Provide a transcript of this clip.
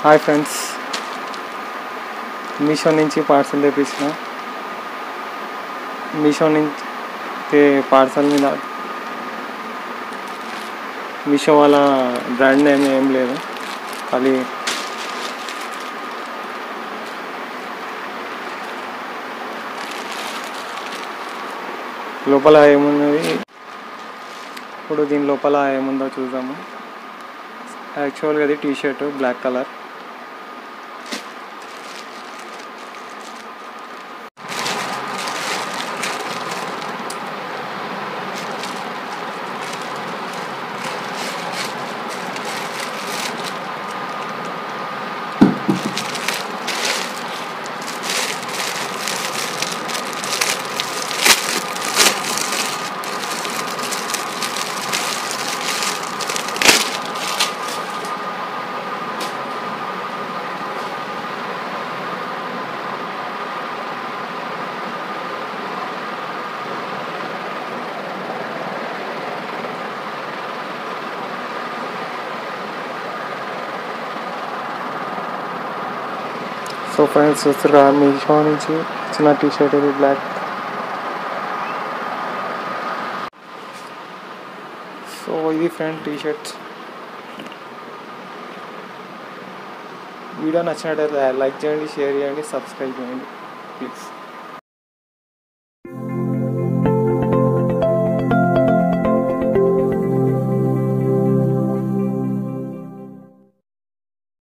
hi friends Meesho నుంచి parcel తెప్పించిన మీషో నుంచి పార్సల్ మీద మీషో వాళ్ళ బ్రాండ్ నేమ్ ఏం లేదు ఖాళీ లోపల ఏమున్నది ఇప్పుడు దీని లోపల ఏముందో చూద్దాము యాక్చువల్గా అది T shirt black colour so friends చూస్తురా మీషో నుంచి చిన్న టీ షర్ట్ ఇది బ్లాక్ సో ఇది ఫ్రెండ్ టీ షర్ట్ వీడియో నచ్చినట్టయితే లైక్ చేయండి షేర్ చేయండి సబ్స్క్రైబ్ చేయండి ప్లీజ్